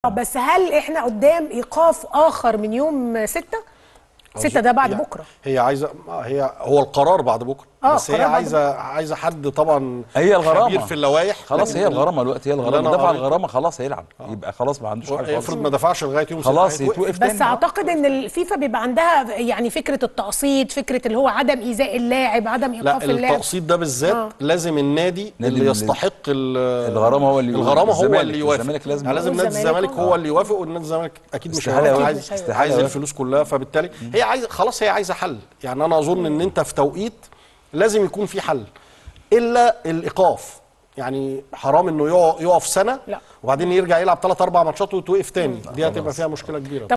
بس هل احنا قدام ايقاف اخر من يوم ستة؟ ستة ده بعد هي- بكره هي عايزه هي هو القرار بعد بكره آه، بس هي القرار بعد عايزه عايزه حد طبعا هي الغرامة. خبير في اللوائح خلاص لكن هي ال- الغرامه الوقت هي اللي الغرامه أنا دفع قريته- الغرامه خلاص هيلعب يبقى خلاص ما عندوش حاجه خالص افرض ما دفعش لغايه يوم خلاص ستة، هيتوقف. يتوقف بس تاني اعتقد ان الفيفا بيبقى عندها يعني فكره التقسيط فكره اللي هو عدم ايذاء اللاعب عدم لا ايقاف اللاعب التقسيط ده بالذات آه. لازم النادي نادي اللي اللي- يستحق ال- الغرامة هو اللي الغرامه هو الزمالك- اللي يوافق الزمالك لازم يعني لازم يوافق. نادي الزمالك الزمالك هو اللي يوافق والنادي الزمالك اكيد مش استحالة هيوافق يوافق. عايز استحالة عايز يوافق. الفلوس كلها فبالتالي هي عايزه خلاص هي عايزه حل يعني انا اظن ان انت في توقيت لازم يكون في حل الا الايقاف يعني حرام انه يقف- يقف سنه لا. وبعدين يرجع يلعب ثلاث اربع ماتشات ويتوقف تاني دي هتبقى فيها مشكله كبيره